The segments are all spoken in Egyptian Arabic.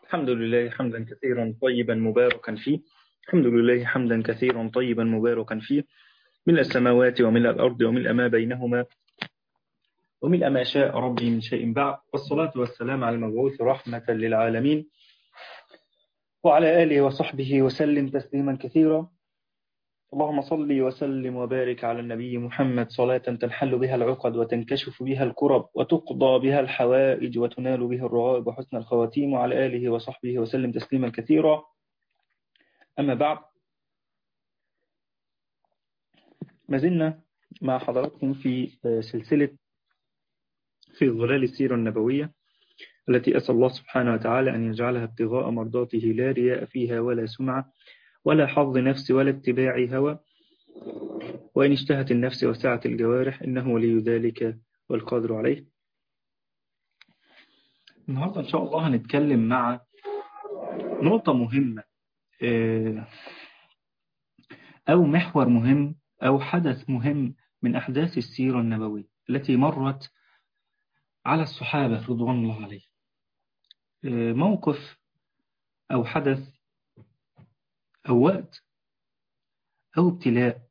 الحمد لله حمدا كثيرا طيبا مباركا فيه الحمد لله حمدا كثيرا طيبا مباركا فيه ملء السماوات وملء الأرض وملء ما بينهما وملء ما شاء ربي من شيء بعد والصلاة والسلام على المبعوث رحمة للعالمين وعلى آله وصحبه وسلم تسليما كثيرا اللهم صل وسلم وبارك على النبي محمد صلاة تنحل بها العقد وتنكشف بها الكرب وتقضى بها الحوائج وتنال بها الرغائب وحسن الخواتيم وعلى آله وصحبه وسلم تسليما كثيرا أما بعد ما زلنا مع حضراتكم في سلسلة في ظلال السيرة النبوية التي أسأل الله سبحانه وتعالى أن يجعلها ابتغاء مرضاته لا رياء فيها ولا سمعة ولا حظ نفس ولا اتباع هوى وإن اشتهت النفس وسعت الجوارح إنه ولي ذلك والقادر عليه النهاردة إن شاء الله هنتكلم مع نقطة مهمة أو محور مهم أو حدث مهم من أحداث السيرة النبوية التي مرت على الصحابة رضوان الله عليه موقف أو حدث أو وقت أو ابتلاء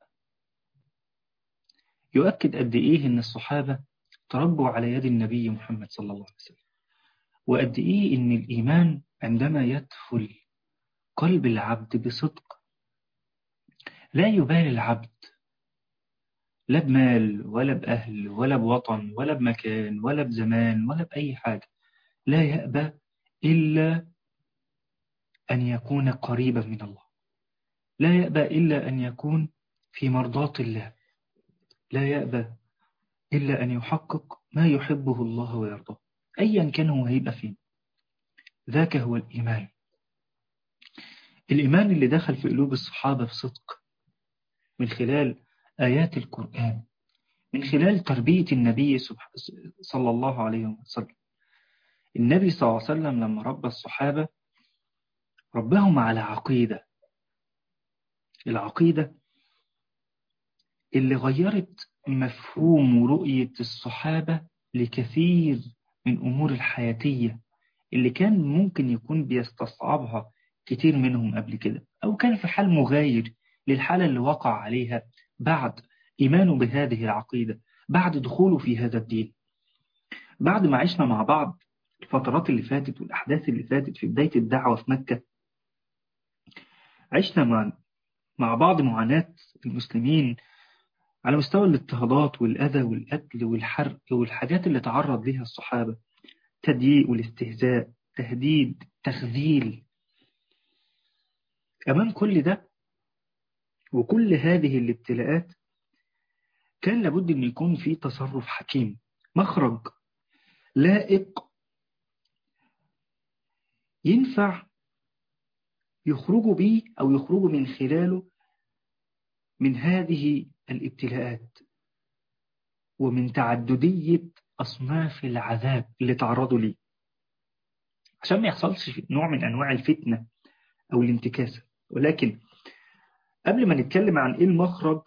يؤكد قد إيه إن الصحابة تربوا على يد النبي محمد صلى الله عليه وسلم وقد إيه إن الإيمان عندما يدخل قلب العبد بصدق لا يبالي العبد لا بمال ولا بأهل ولا بوطن ولا بمكان ولا بزمان ولا بأي حاجة لا يأبى إلا أن يكون قريبا من الله لا يأبى إلا أن يكون في مرضاة الله لا يأبى إلا أن يحقق ما يحبه الله ويرضاه أيا كان هو هيبقى فين ذاك هو الإيمان الإيمان اللي دخل في قلوب الصحابة بصدق من خلال آيات القرآن من خلال تربية النبي صلى الله عليه وسلم النبي صلى الله عليه وسلم لما ربى الصحابة ربهم على عقيدة العقيدة اللي غيرت مفهوم ورؤية الصحابة لكثير من أمور الحياتية اللي كان ممكن يكون بيستصعبها كتير منهم قبل كده أو كان في حال مغاير للحالة اللي وقع عليها بعد إيمانه بهذه العقيدة بعد دخوله في هذا الدين بعد ما عشنا مع بعض الفترات اللي فاتت والأحداث اللي فاتت في بداية الدعوة في مكة عشنا مع مع بعض معاناة المسلمين على مستوى الاضطهادات والأذى والقتل والحرق والحاجات اللي تعرض لها الصحابة تضييق والاستهزاء تهديد تخذيل أمام كل ده وكل هذه الابتلاءات كان لابد أن يكون في تصرف حكيم مخرج لائق ينفع يخرجوا به أو يخرجوا من خلاله من هذه الابتلاءات ومن تعددية أصناف العذاب اللي تعرضوا ليه عشان ما يحصلش نوع من أنواع الفتنة أو الانتكاسة ولكن قبل ما نتكلم عن إيه المخرج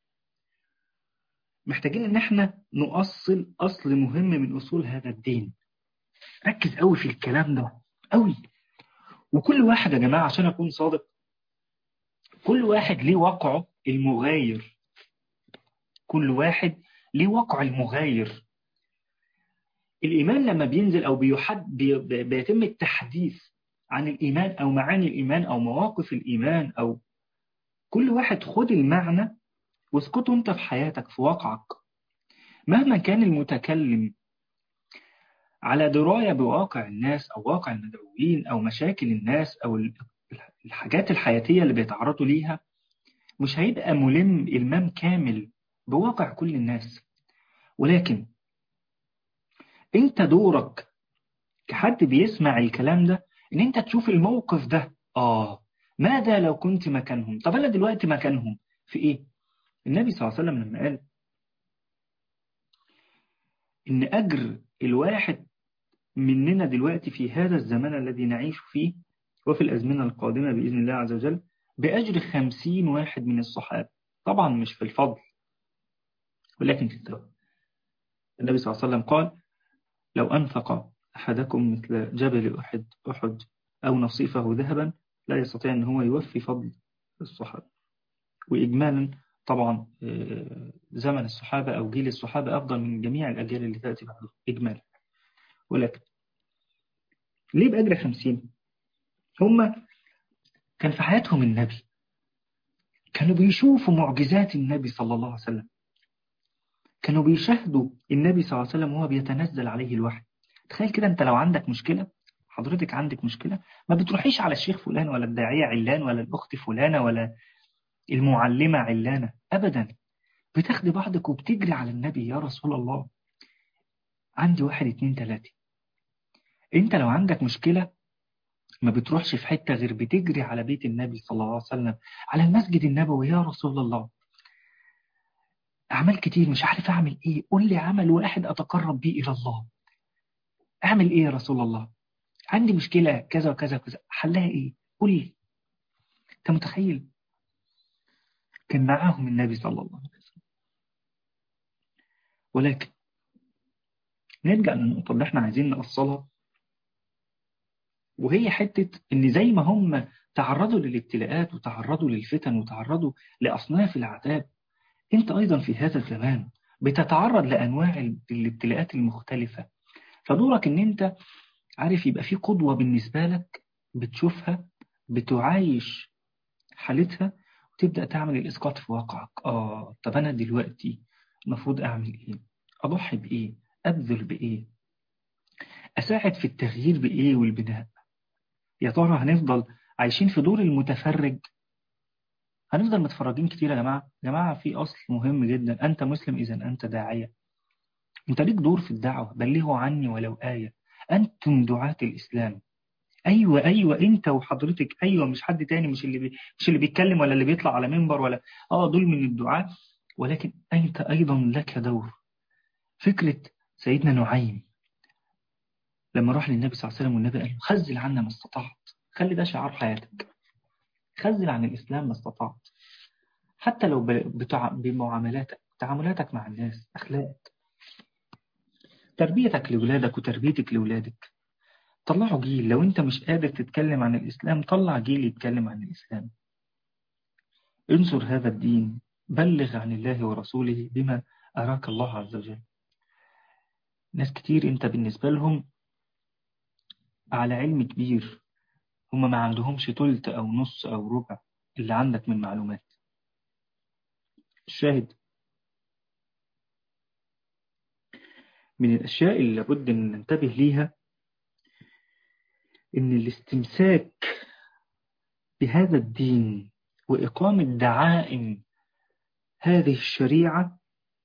محتاجين إن احنا نؤصل أصل مهم من أصول هذا الدين ركز قوي في الكلام ده قوي وكل واحد يا جماعة عشان أكون صادق كل واحد ليه وقعه المغاير كل واحد ليه وقع المغاير الإيمان لما بينزل أو بيحد بي بيتم التحديث عن الإيمان أو معاني الإيمان أو مواقف الإيمان أو كل واحد خد المعنى واسكته أنت في حياتك في واقعك مهما كان المتكلم على دراية بواقع الناس أو واقع المدعوين أو مشاكل الناس أو الحاجات الحياتية اللي بيتعرضوا ليها مش هيبقى ملم إلمام كامل بواقع كل الناس ولكن انت دورك كحد بيسمع الكلام ده ان انت تشوف الموقف ده آه ماذا لو كنت مكانهم طب أنا دلوقتي مكانهم في إيه النبي صلى الله عليه وسلم لما قال إن أجر الواحد مننا دلوقتي في هذا الزمان الذي نعيش فيه وفي الأزمنة القادمة بإذن الله عز وجل بأجر خمسين واحد من الصحابة طبعا مش في الفضل ولكن في الثواب النبي صلى الله عليه وسلم قال لو أنفق أحدكم مثل جبل أحد أحد أو نصيفه ذهبا لا يستطيع أن هو يوفي فضل الصحابة وإجمالا طبعا زمن الصحابة أو جيل الصحابة أفضل من جميع الأجيال اللي تأتي بعده إجمالا ولكن ليه بأجر خمسين هم كان في حياتهم النبي كانوا بيشوفوا معجزات النبي صلى الله عليه وسلم كانوا بيشاهدوا النبي صلى الله عليه وسلم وهو بيتنزل عليه الوحي تخيل كده انت لو عندك مشكلة حضرتك عندك مشكلة ما بتروحيش على الشيخ فلان ولا الداعية علان ولا الأخت فلانة ولا المعلمة علانة أبدا بتاخدي بعضك وبتجري على النبي يا رسول الله عندي واحد اتنين تلاتة انت لو عندك مشكلة ما بتروحش في حتة غير بتجري على بيت النبي صلى الله عليه وسلم على المسجد النبوي يا رسول الله أعمال كتير مش عارف أعمل إيه قول لي عمل واحد أتقرب بيه إلى الله أعمل إيه يا رسول الله عندي مشكلة كذا وكذا وكذا حلها إيه قول لي أنت متخيل كان معاهم النبي صلى الله عليه وسلم ولكن نرجع للنقطة اللي احنا عايزين نوصلها وهي حتة ان زي ما هم تعرضوا للابتلاءات وتعرضوا للفتن وتعرضوا لأصناف العذاب انت ايضا في هذا الزمان بتتعرض لأنواع الابتلاءات المختلفة فدورك ان انت عارف يبقى في قدوة بالنسبة لك بتشوفها بتعايش حالتها وتبدأ تعمل الإسقاط في واقعك آه طب أنا دلوقتي المفروض أعمل إيه أضحي بإيه أبذل بإيه أساعد في التغيير بإيه والبناء يا ترى هنفضل عايشين في دور المتفرج هنفضل متفرجين كتير يا جماعة يا جماعة في أصل مهم جدا أنت مسلم إذا أنت داعية أنت ليك دور في الدعوة بلغوا عني ولو آية أنتم دعاة الإسلام أيوة أيوة أنت وحضرتك أيوة مش حد تاني مش اللي بي مش اللي بيتكلم ولا اللي بيطلع على منبر ولا آه دول من الدعاة ولكن أنت أيضا لك دور فكرة سيدنا نعيم لما راح للنبي صلى الله عليه وسلم والنبي قال له خزل عنا ما استطعت خلي ده شعار حياتك خزل عن الإسلام ما استطعت حتى لو بتع... بمعاملاتك تعاملاتك مع الناس أخلاقك تربيتك لولادك وتربيتك لولادك طلعوا جيل لو انت مش قادر تتكلم عن الإسلام طلع جيل يتكلم عن الإسلام انصر هذا الدين بلغ عن الله ورسوله بما أراك الله عز وجل ناس كتير انت بالنسبة لهم على علم كبير هم ما عندهمش تلت أو نص أو ربع اللي عندك من معلومات الشاهد من الأشياء اللي لابد أن ننتبه ليها إن الاستمساك بهذا الدين وإقامة دعائم هذه الشريعة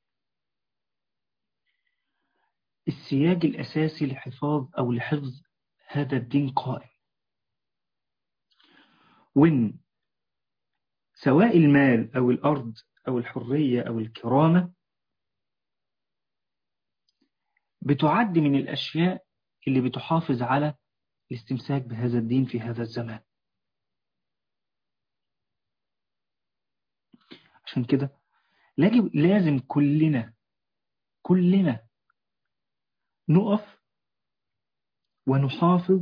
السياج الأساسي لحفاظ أو لحفظ هذا الدين قائم وإن سواء المال أو الأرض أو الحرية أو الكرامة بتعد من الأشياء اللي بتحافظ على الاستمساك بهذا الدين في هذا الزمان عشان كده لازم كلنا كلنا نقف ونحافظ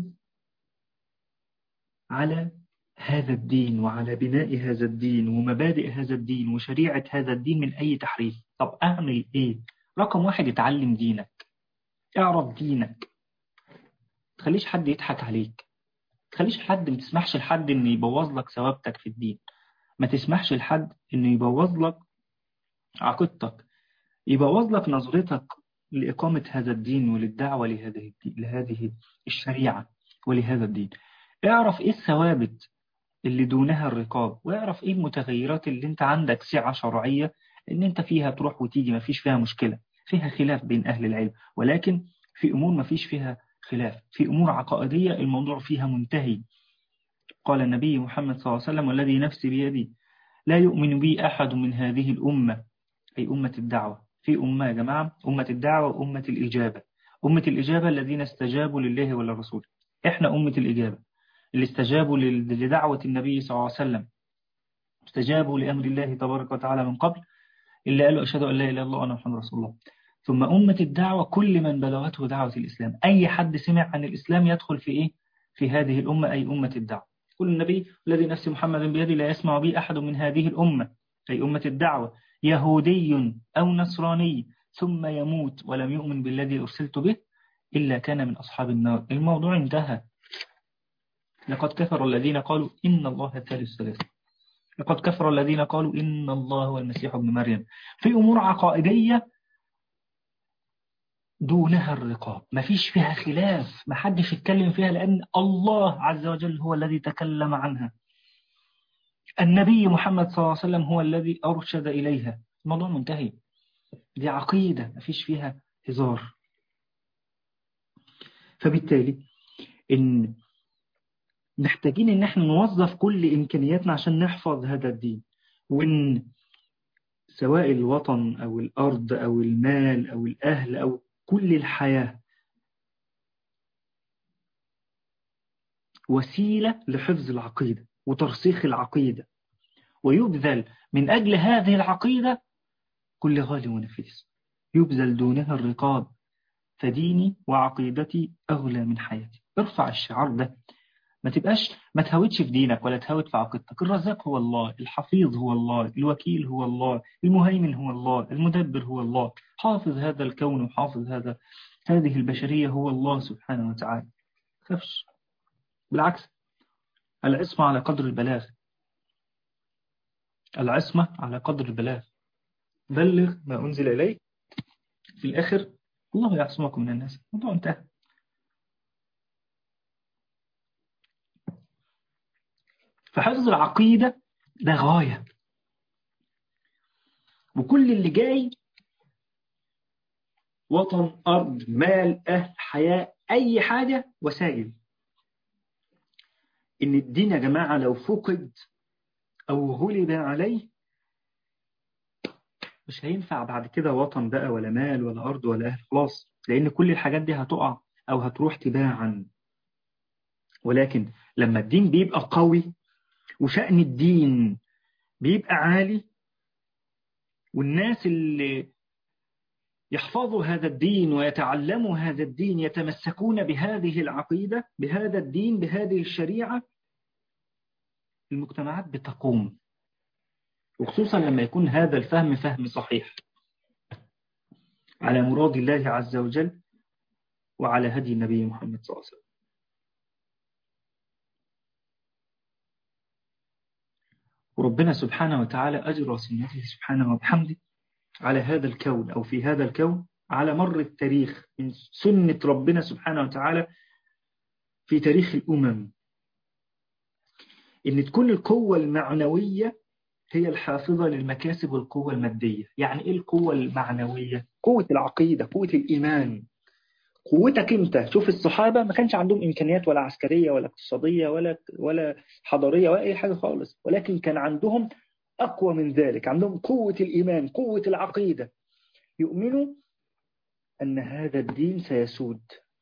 على هذا الدين وعلى بناء هذا الدين ومبادئ هذا الدين وشريعة هذا الدين من أي تحريف طب أعمل إيه؟ رقم واحد اتعلم دينك اعرف دينك تخليش حد يضحك عليك تخليش حد ما تسمحش لحد إنه يبوظ لك ثوابتك في الدين ما تسمحش لحد إنه يبوظ لك عقيدتك يبوظ لك نظرتك لإقامة هذا الدين وللدعوة لهذه لهذه الشريعة ولهذا الدين اعرف إيه الثوابت اللي دونها الرقاب واعرف إيه المتغيرات اللي أنت عندك سعة شرعية إن أنت فيها تروح وتيجي ما فيش فيها مشكلة فيها خلاف بين أهل العلم ولكن في أمور ما فيش فيها خلاف في أمور عقائدية الموضوع فيها منتهي قال النبي محمد صلى الله عليه وسلم والذي نفسي بيدي لا يؤمن بي أحد من هذه الأمة أي أمة الدعوة في أمة يا جماعة أمة الدعوة وأمة الإجابة أمة الإجابة الذين استجابوا لله وللرسول إحنا أمة الإجابة اللي استجابوا لدعوة النبي صلى الله عليه وسلم استجابوا لأمر الله تبارك وتعالى من قبل اللي قالوا أشهد أن لا إله إلا الله وأنا محمد رسول الله ثم أمة الدعوة كل من بلغته دعوة الإسلام أي حد سمع عن الإسلام يدخل في إيه؟ في هذه الأمة أي أمة الدعوة كل النبي الذي نفس محمد بيده لا يسمع بي أحد من هذه الأمة أي أمة الدعوة يهودي أو نصراني ثم يموت ولم يؤمن بالذي أرسلت به إلا كان من أصحاب النار الموضوع انتهى لقد كفر الذين قالوا إن الله ثالث ثلاثة لقد كفر الذين قالوا إن الله هو المسيح ابن مريم في أمور عقائدية دونها الرقاب ما فيش فيها خلاف ما حدش يتكلم فيها لأن الله عز وجل هو الذي تكلم عنها النبي محمد صلى الله عليه وسلم هو الذي أرشد إليها الموضوع منتهي دي عقيدة ما فيش فيها هزار فبالتالي إن محتاجين إن احنا نوظف كل إمكانياتنا عشان نحفظ هذا الدين وإن سواء الوطن أو الأرض أو المال أو الأهل أو كل الحياة وسيلة لحفظ العقيدة وترسيخ العقيدة ويبذل من أجل هذه العقيدة كل غالي ونفيس يبذل دونها الرقاب فديني وعقيدتي أغلى من حياتي ارفع الشعار ده ما تبقاش ما تهوتش في دينك ولا تهوت في عقيدتك الرزاق هو الله الحفيظ هو الله الوكيل هو الله المهيمن هو الله المدبر هو الله حافظ هذا الكون وحافظ هذا هذه البشرية هو الله سبحانه وتعالى خفش بالعكس العصمة على قدر البلاغ العصمة على قدر البلاغ بلغ ما أنزل إليك في الآخر الله يعصمكم من الناس الموضوع انتهى فحفظ العقيدة ده غاية وكل اللي جاي وطن أرض مال أهل حياة أي حاجة وسائل إن الدين يا جماعة لو فقد أو غلب عليه مش هينفع بعد كده وطن بقى ولا مال ولا أرض ولا أهل خلاص لأن كل الحاجات دي هتقع أو هتروح تباعا ولكن لما الدين بيبقى قوي وشأن الدين بيبقى عالي والناس اللي يحفظوا هذا الدين ويتعلموا هذا الدين يتمسكون بهذه العقيدة بهذا الدين بهذه الشريعة المجتمعات بتقوم وخصوصا لما يكون هذا الفهم فهم صحيح على مراد الله عز وجل وعلى هدي النبي محمد صلى الله عليه وسلم وربنا سبحانه وتعالى أجرى سنته سبحانه وبحمده على هذا الكون أو في هذا الكون على مر التاريخ من سنة ربنا سبحانه وتعالى في تاريخ الأمم إن تكون القوة المعنوية هي الحافظة للمكاسب والقوة المادية يعني إيه القوة المعنوية؟ قوة العقيدة قوة الإيمان قوتك انت شوف الصحابة ما كانش عندهم إمكانيات ولا عسكرية ولا اقتصادية ولا ولا حضارية ولا أي حاجة خالص ولكن كان عندهم أقوى من ذلك عندهم قوة الإيمان قوة العقيدة يؤمنوا أن هذا الدين سيسود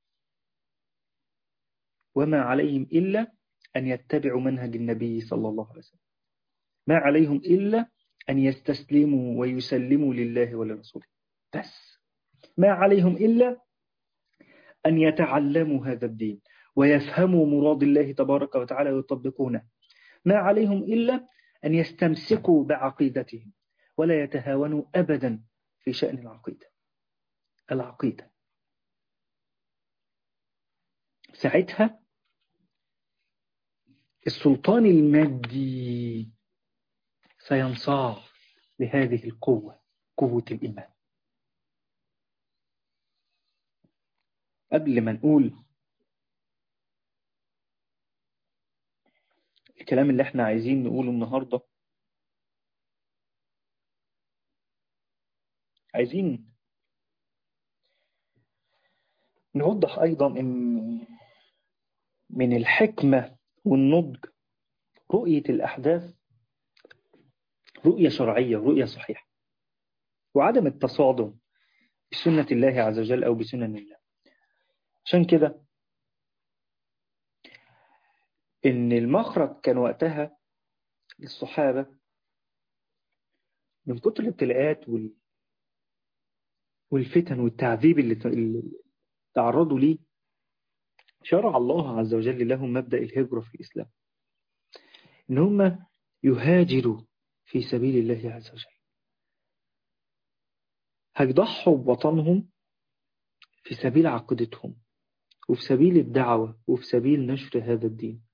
وما عليهم إلا أن يتبعوا منهج النبي صلى الله عليه وسلم ما عليهم إلا أن يستسلموا ويسلموا لله ولرسوله بس ما عليهم إلا أن يتعلموا هذا الدين ويفهموا مراد الله تبارك وتعالى ويطبقونه ما عليهم إلا أن يستمسكوا بعقيدتهم ولا يتهاونوا أبدا في شأن العقيدة العقيدة ساعتها السلطان المادي سينصاع لهذه القوة قوة الإيمان قبل ما نقول الكلام اللي احنا عايزين نقوله النهاردة عايزين نوضح أيضا أن من الحكمة والنضج رؤية الأحداث رؤية شرعية ورؤية صحيحة وعدم التصادم بسنة الله عز وجل أو بسنن الله عشان كده إن المخرج كان وقتها للصحابة من كتر الابتلاءات وال... والفتن والتعذيب اللي, اللي تعرضوا ليه شرع الله عز وجل لهم مبدأ الهجرة في الإسلام إن هم يهاجروا في سبيل الله عز وجل هيضحوا بوطنهم في سبيل عقيدتهم وفي سبيل الدعوة وفي سبيل نشر هذا الدين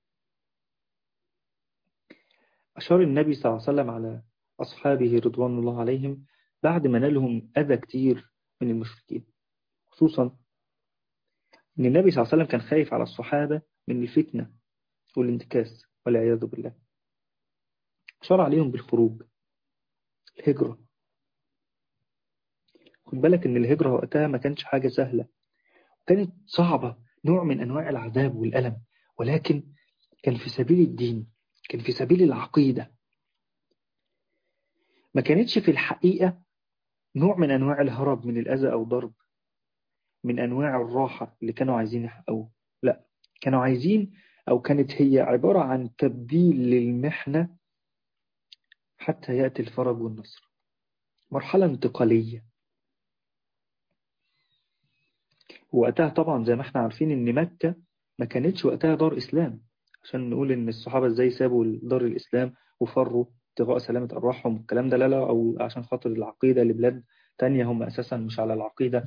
أشار النبي صلى الله عليه وسلم على أصحابه رضوان الله عليهم بعد ما نالهم أذى كتير من المشركين خصوصا أن النبي صلى الله عليه وسلم كان خايف على الصحابة من الفتنة والانتكاس والعياذ بالله أشار عليهم بالخروج الهجرة خد بالك ان الهجرة وقتها ما كانش حاجة سهلة كانت صعبة نوع من أنواع العذاب والألم ولكن كان في سبيل الدين كان في سبيل العقيدة ما كانتش في الحقيقة نوع من أنواع الهرب من الأذى أو ضرب من أنواع الراحة اللي كانوا عايزين يحققوه لا كانوا عايزين أو كانت هي عبارة عن تبديل للمحنة حتى يأتي الفرج والنصر مرحلة انتقالية وقتها طبعا زي ما احنا عارفين ان مكة ما كانتش وقتها دار اسلام عشان نقول ان الصحابة ازاي سابوا دار الاسلام وفروا ابتغاء سلامة ارواحهم والكلام ده لا لا او عشان خاطر العقيدة لبلاد تانية هم اساسا مش على العقيدة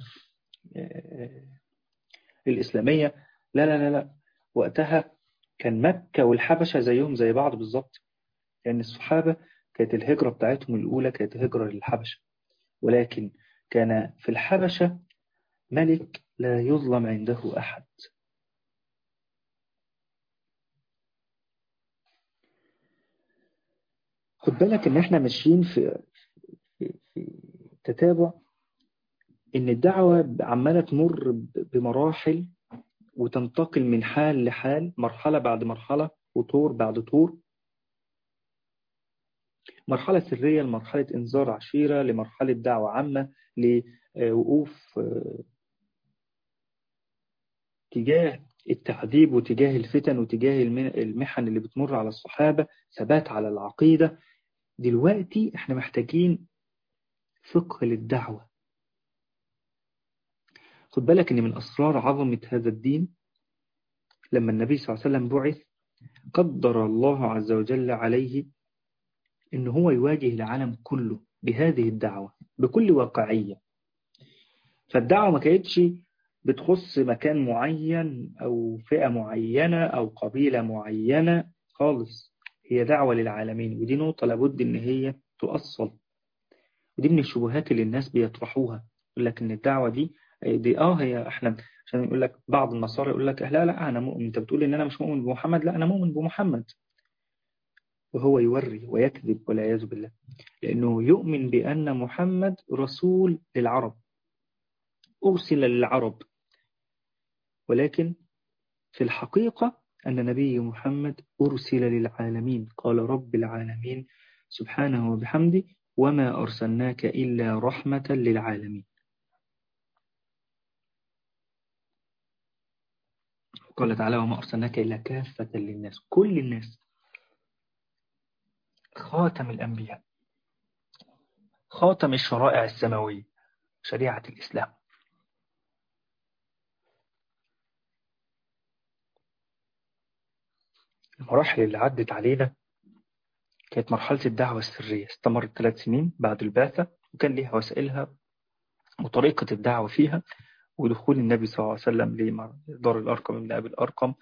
الاسلامية لا لا لا لا وقتها كان مكة والحبشة زيهم زي بعض بالظبط لان يعني الصحابة كانت الهجرة بتاعتهم الاولى كانت هجرة للحبشة ولكن كان في الحبشة ملك لا يظلم عنده أحد خد بالك ان احنا ماشيين في, في, في تتابع ان الدعوة عمالة تمر بمراحل وتنتقل من حال لحال مرحلة بعد مرحلة وطور بعد طور مرحلة سرية لمرحلة إنذار عشيرة لمرحلة دعوة عامة لوقوف تجاه التعذيب وتجاه الفتن وتجاه المحن اللي بتمر على الصحابة ثبات على العقيدة دلوقتي احنا محتاجين فقه للدعوة خد بالك ان من أسرار عظمة هذا الدين لما النبي صلى الله عليه وسلم بعث قدر الله عز وجل عليه ان هو يواجه العالم كله بهذه الدعوة بكل واقعية فالدعوة ما كانتش بتخص مكان معين أو فئة معينة أو قبيلة معينة خالص هي دعوة للعالمين ودي نقطة لابد إن هي تؤصل ودي من الشبهات اللي الناس بيطرحوها يقول لك إن الدعوة دي دي آه هي إحنا عشان يقول لك بعض النصارى يقول لك لا لا أنا مؤمن أنت بتقول إن أنا مش مؤمن بمحمد لا أنا مؤمن بمحمد وهو يوري ويكذب والعياذ بالله لأنه يؤمن بأن محمد رسول للعرب أرسل للعرب ولكن في الحقيقة أن نبي محمد أرسل للعالمين قال رب العالمين سبحانه وبحمده وما أرسلناك إلا رحمة للعالمين قال تعالى وما أرسلناك إلا كافة للناس كل الناس خاتم الأنبياء خاتم الشرائع السماوية شريعة الإسلام المراحل اللي عدت علينا كانت مرحلة الدعوة السرية استمرت ثلاث سنين بعد البعثة وكان ليها وسائلها وطريقة الدعوة فيها ودخول النبي صلى الله عليه وسلم لدار الأرقم من أبي الأرقم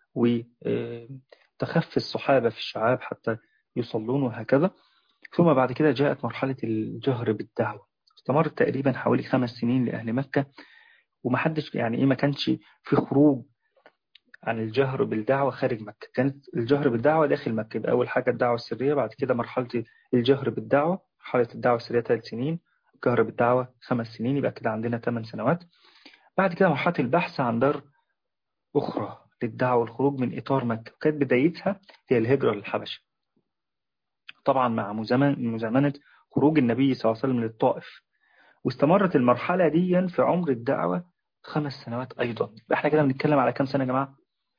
وتخفي الصحابة في الشعاب حتى يصلون وهكذا ثم بعد كده جاءت مرحلة الجهر بالدعوة استمرت تقريبا حوالي خمس سنين لأهل مكة ومحدش يعني إيه ما كانش في خروج عن الجهر بالدعوة خارج مكة كانت الجهر بالدعوة داخل مكة يبقى أول حاجة الدعوة السرية بعد كده مرحلة الجهر بالدعوة مرحلة الدعوة السرية ثلاث سنين الجهر بالدعوة خمس سنين يبقى كده عندنا ثمان سنوات بعد كده مرحلة البحث عن دار أخرى للدعوة والخروج من إطار مكة كانت بدايتها هي الهجرة للحبشة طبعا مع مزامنة خروج النبي صلى الله عليه وسلم للطائف واستمرت المرحلة دي في عمر الدعوة خمس سنوات أيضا احنا كده بنتكلم على كام سنة يا جماعة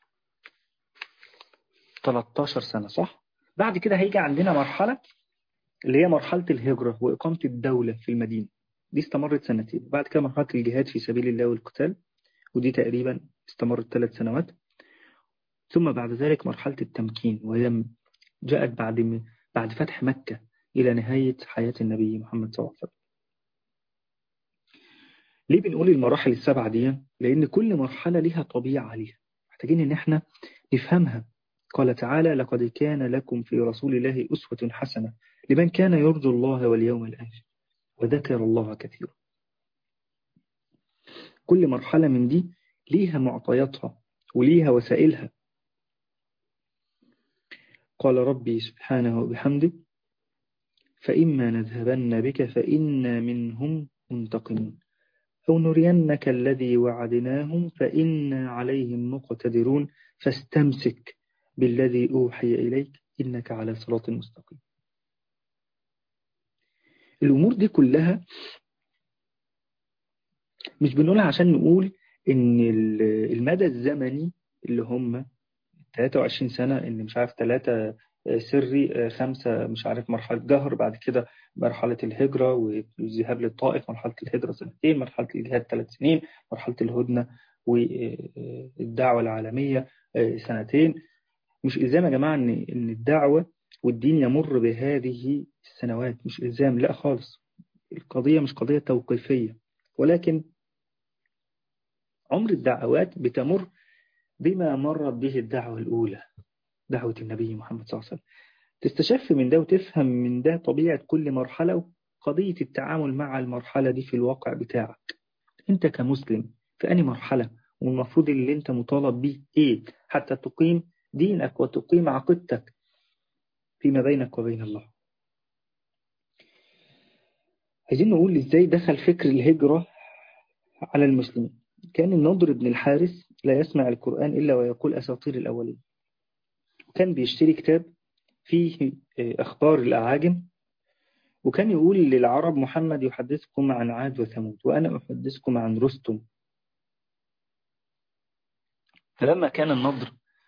13 سنة صح بعد كده هيجي عندنا مرحلة اللي هي مرحلة الهجرة وإقامة الدولة في المدينة دي استمرت سنتين بعد كده مرحلة الجهاد في سبيل الله والقتال ودي تقريبا استمرت ثلاث سنوات ثم بعد ذلك مرحلة التمكين وهي جاءت بعد بعد فتح مكة إلى نهاية حياة النبي محمد صلى الله عليه وسلم ليه بنقول المراحل السبعة دي لأن كل مرحلة لها طبيعة ليها محتاجين إن احنا نفهمها قال تعالى لقد كان لكم في رسول الله أسوة حسنة لمن كان يرجو الله واليوم الآخر وذكر الله كثيرا كل مرحلة من دي ليها معطياتها وليها وسائلها قال ربي سبحانه وبحمده فإما نذهبن بك فإنا منهم منتقمون أو نرينك الذي وعدناهم فإنا عليهم مقتدرون فاستمسك بالذي أوحي إليك إنك على صراط مستقيم الأمور دي كلها مش بنقولها عشان نقول إن المدى الزمني اللي هم 23 سنة إن مش عارف 3 سري خمسة مش عارف مرحلة جهر بعد كده مرحلة الهجرة والذهاب للطائف مرحلة الهجرة سنتين مرحلة الجهاد ثلاث سنين مرحلة الهدنة والدعوة العالمية سنتين مش إلزام يا جماعة إن إن الدعوة والدين يمر بهذه السنوات مش إلزام لا خالص القضية مش قضية توقيفية ولكن عمر الدعوات بتمر بما مرت به الدعوة الأولى دعوة النبي محمد صلى الله عليه وسلم تستشف من ده وتفهم من ده طبيعة كل مرحلة وقضية التعامل مع المرحلة دي في الواقع بتاعك أنت كمسلم في أي مرحلة والمفروض اللي أنت مطالب به إيه حتى تقيم دينك وتقيم عقيدتك فيما بينك وبين الله عايزين نقول إزاي دخل فكر الهجرة على المسلمين كان النضر بن الحارث لا يسمع القرآن إلا ويقول أساطير الأولين كان بيشتري كتاب فيه أخبار الأعاجم وكان يقول للعرب محمد يحدثكم عن عاد وثمود وأنا أحدثكم عن رستم فلما كان النضر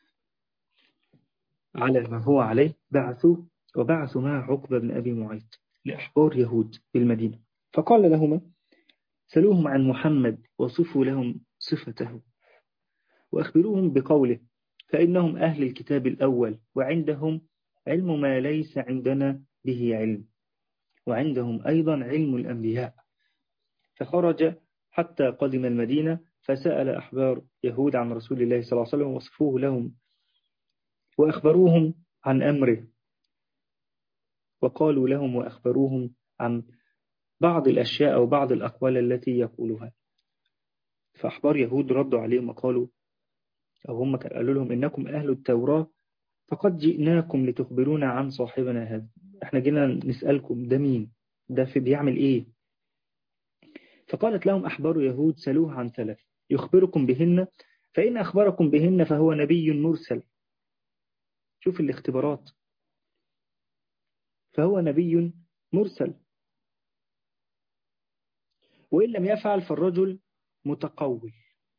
على ما هو عليه بعثوا وبعثوا مع عقبة بن أبي معيط لأحبار يهود بالمدينة فقال لهما سلوهم عن محمد وصفوا لهم صفته وأخبروهم بقوله فإنهم أهل الكتاب الأول وعندهم علم ما ليس عندنا به علم وعندهم أيضا علم الأنبياء فخرج حتى قدم المدينة فسأل أحبار يهود عن رسول الله صلى الله عليه وسلم وصفوه لهم وأخبروهم عن أمره وقالوا لهم وأخبروهم عن بعض الأشياء أو بعض الأقوال التي يقولها فأحبار يهود ردوا عليهم وقالوا أو هم قالوا لهم إنكم أهل التوراة فقد جئناكم لتخبرونا عن صاحبنا هذا احنا جينا نسألكم ده مين ده في بيعمل ايه فقالت لهم أحبار يهود سلوه عن ثلاث يخبركم بهن فإن أخبركم بهن فهو نبي مرسل شوف الاختبارات فهو نبي مرسل وإن لم يفعل فالرجل متقول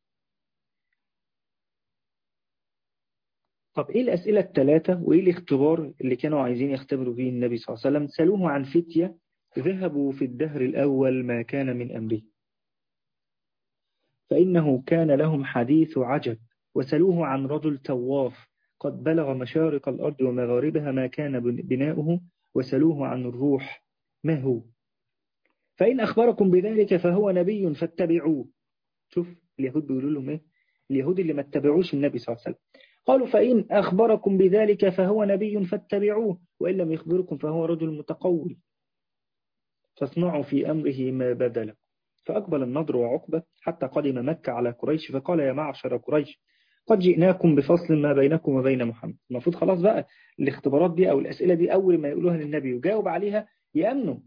طب إيه الأسئلة الثلاثة وإيه الاختبار اللي كانوا عايزين يختبروا فيه النبي صلى الله عليه وسلم سألوه عن فتية ذهبوا في الدهر الأول ما كان من أمره فإنه كان لهم حديث عجب وسألوه عن رجل تواف قد بلغ مشارق الأرض ومغاربها ما كان بناؤه وسألوه عن الروح ما هو فإن أخبركم بذلك فهو نبي فاتبعوه شوف اليهود بيقولوا لهم إيه اليهود اللي ما اتبعوش النبي صلى الله عليه وسلم قالوا فإن أخبركم بذلك فهو نبي فاتبعوه وإن لم يخبركم فهو رجل متقول فاصنعوا في أمره ما بدل فأقبل النضر وعقبة حتى قدم مكة على قريش فقال يا معشر قريش قد جئناكم بفصل ما بينكم وبين محمد المفروض خلاص بقى الاختبارات دي أو الأسئلة دي أول ما يقولوها للنبي وجاوب عليها يأمنوا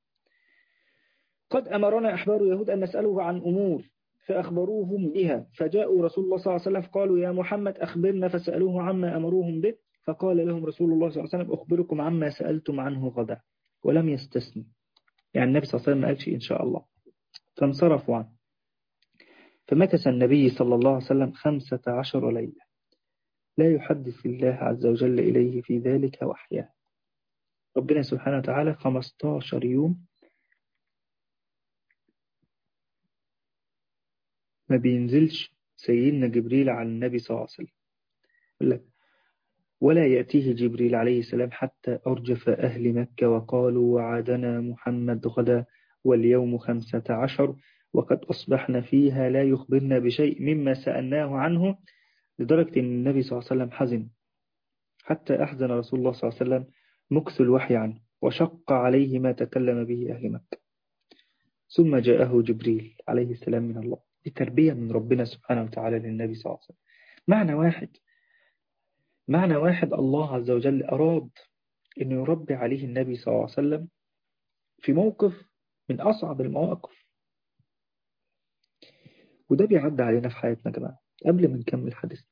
قد أمرنا أحبار يهود أن نسأله عن أمور فأخبروهم بها فجاءوا رسول الله صلى الله عليه وسلم فقالوا يا محمد أخبرنا فسألوه عما أمروهم به فقال لهم رسول الله صلى الله عليه وسلم أخبركم عما سألتم عنه غدا ولم يستثني يعني النبي صلى الله عليه وسلم ما قالش إن شاء الله فانصرفوا عنه فمكث النبي صلى الله عليه وسلم خمسة عشر ليلة لا يحدث الله عز وجل إليه في ذلك وحيا ربنا سبحانه وتعالى 15 يوم ما بينزلش سيدنا جبريل على النبي صلى الله عليه وسلم يقول لك ولا يأتيه جبريل عليه السلام حتى أرجف أهل مكة وقالوا وعدنا محمد غدا واليوم خمسة عشر وقد أصبحنا فيها لا يخبرنا بشيء مما سألناه عنه لدرجة أن النبي صلى الله عليه وسلم حزن حتى أحزن رسول الله صلى الله عليه وسلم مكث الوحي عنه وشق عليه ما تكلم به أهل مكة ثم جاءه جبريل عليه السلام من الله بتربية من ربنا سبحانه وتعالى للنبي صلى الله عليه وسلم معنى واحد معنى واحد الله عز وجل أراد أن يربي عليه النبي صلى الله عليه وسلم في موقف من أصعب المواقف وده بيعدي علينا في حياتنا يا جماعة قبل ما نكمل حديثنا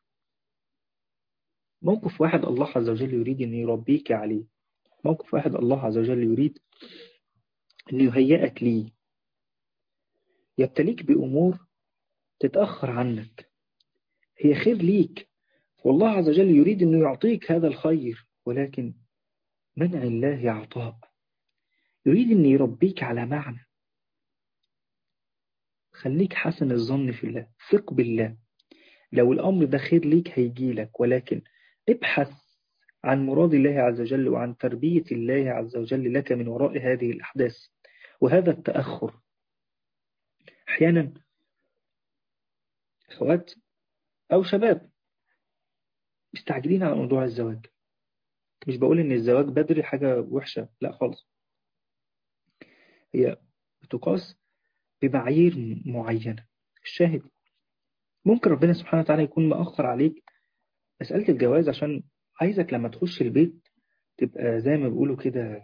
موقف واحد الله عز وجل يريد أن يربيك عليه موقف واحد الله عز وجل يريد أن يهيئك ليه يبتليك بأمور تتأخر عنك هي خير ليك والله عز وجل يريد أنه يعطيك هذا الخير ولكن منع الله عطاء يريد أن يربيك على معنى خليك حسن الظن في الله ثق بالله لو الأمر ده خير ليك هيجيلك ولكن ابحث عن مراد الله عز وجل وعن تربية الله عز وجل لك من وراء هذه الأحداث وهذا التأخر أحيانا أخوات أو شباب مستعجلين على موضوع الزواج مش بقول إن الزواج بدري حاجة وحشة لا خالص هي بتقاس بمعايير معينة الشاهد ممكن ربنا سبحانه وتعالى يكون مأخر عليك مسألة الجواز عشان عايزك لما تخش البيت تبقى زي ما بيقولوا كده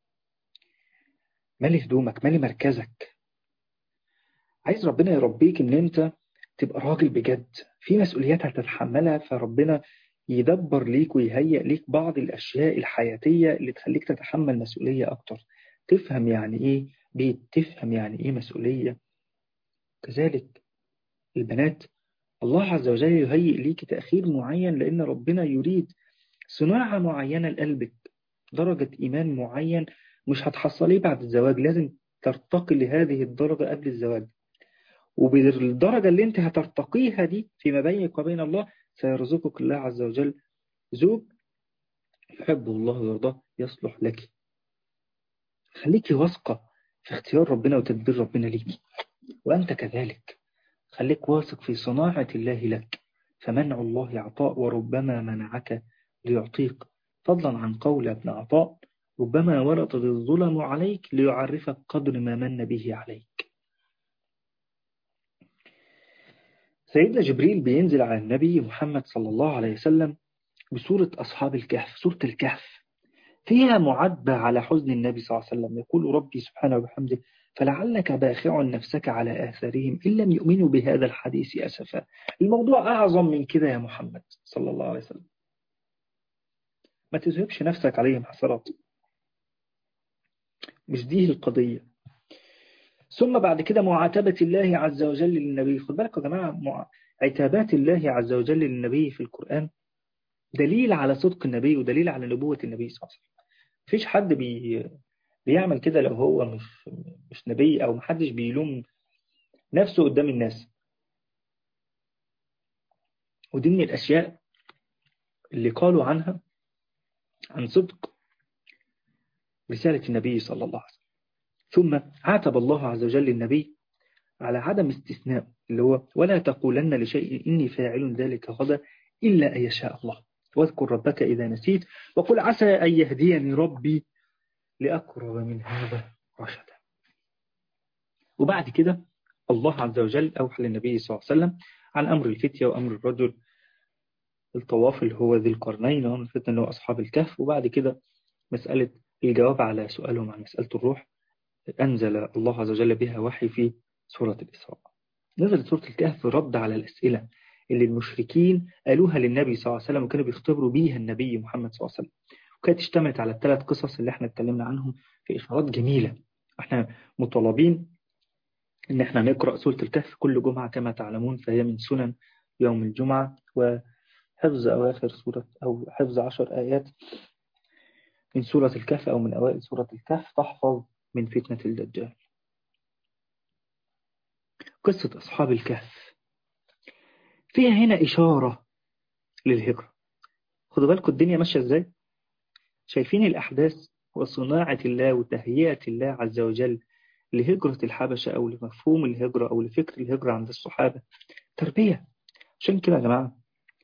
مالي هدومك مالي مركزك عايز ربنا يربيك ان انت تبقى راجل بجد في مسؤوليات هتتحملها فربنا يدبر ليك ويهيئ ليك بعض الأشياء الحياتية اللي تخليك تتحمل مسؤولية أكتر تفهم يعني إيه بيت تفهم يعني إيه مسؤولية كذلك البنات الله عز وجل يهيئ ليك تأخير معين لأن ربنا يريد صناعة معينة لقلبك درجة إيمان معين مش هتحصليه بعد الزواج لازم ترتقي لهذه الدرجة قبل الزواج وبالدرجة اللي انت هترتقيها دي فيما بينك وبين الله سيرزقك الله عز وجل زوج يحبه الله ويرضاه يصلح لك خليكي واثقة في اختيار ربنا وتدبير ربنا ليك وأنت كذلك خليك واثق في صناعة الله لك فمنع الله عطاء وربما منعك ليعطيك فضلا عن قول ابن عطاء ربما ورطت الظلم عليك ليعرفك قدر ما من به عليك سيدنا جبريل بينزل على النبي محمد صلى الله عليه وسلم بسورة أصحاب الكهف سورة الكهف فيها معبة على حزن النبي صلى الله عليه وسلم يقول ربي سبحانه وبحمده فلعلك باخع نفسك على آثارهم إن لم يؤمنوا بهذا الحديث أسفا الموضوع أعظم من كده يا محمد صلى الله عليه وسلم ما تذهبش نفسك عليهم حسرات مش دي القضية ثم بعد كده معاتبة الله عز وجل للنبي خد بالكم يا جماعة عتابات الله عز وجل للنبي في القرآن دليل على صدق النبي ودليل على نبوة النبي صلى الله عليه وسلم مفيش حد بي بيعمل كده لو هو مش مش نبي أو محدش بيلوم نفسه قدام الناس ودي من الأشياء اللي قالوا عنها عن صدق رسالة النبي صلى الله عليه وسلم ثم عاتب الله عز وجل النبي على عدم استثناء اللي هو ولا تقولن لشيء إني فاعل ذلك غدا إلا أن يشاء الله واذكر ربك إذا نسيت وقل عسى أن يهديني ربي لأقرب من هذا رشدا وبعد كده الله عز وجل أوحى للنبي صلى الله عليه وسلم عن أمر الفتية وأمر الرجل الطواف اللي هو ذي القرنين وأمر الفتنة اللي هو أصحاب الكهف وبعد كده مسألة الجواب على سؤالهم عن مسألة الروح أنزل الله عز وجل بها وحي في سورة الإسراء نزلت سورة الكهف رد على الأسئلة اللي المشركين قالوها للنبي صلى الله عليه وسلم وكانوا بيختبروا بيها النبي محمد صلى الله عليه وسلم وكانت اشتملت على الثلاث قصص اللي احنا اتكلمنا عنهم في إشارات جميلة احنا مطالبين ان احنا نقرأ سورة الكهف كل جمعة كما تعلمون فهي من سنن يوم الجمعة وحفظ أواخر سورة أو حفظ عشر آيات من سورة الكهف أو من أوائل سورة الكهف تحفظ من فتنة الدجال قصة أصحاب الكهف فيها هنا إشارة للهجرة خدوا بالكم الدنيا ماشية إزاي شايفين الأحداث وصناعة الله وتهيئة الله عز وجل لهجرة الحبشة أو لمفهوم الهجرة أو لفكر الهجرة عند الصحابة تربية عشان كده يا جماعة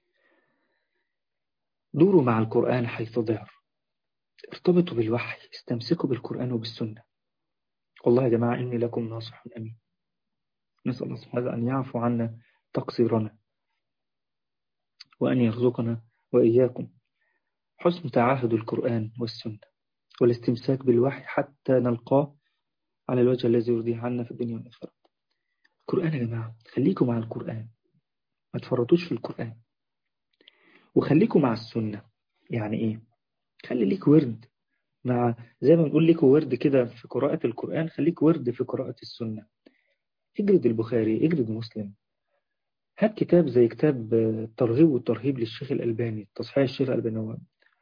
دوروا مع القرآن حيث ظهر ارتبطوا بالوحي استمسكوا بالقرآن وبالسنة والله يا جماعة إني لكم ناصح أمين نسأل الله سبحانه أن يعفو عنا تقصيرنا وأن يرزقنا وإياكم حسن تعاهد القرآن والسنة والاستمساك بالوحي حتى نلقاه على الوجه الذي يرضيه عنا في الدنيا والآخرة القرآن يا جماعة خليكم مع القرآن ما تفرطوش في القرآن وخليكم مع السنة يعني إيه خلي ليك ورد مع زي ما بنقول ليك ورد كده في قراءة القرآن خليك ورد في قراءة السنة اجرد البخاري اجرد مسلم هات كتاب زي كتاب الترغيب والترهيب للشيخ الألباني تصحيح الشيخ الألباني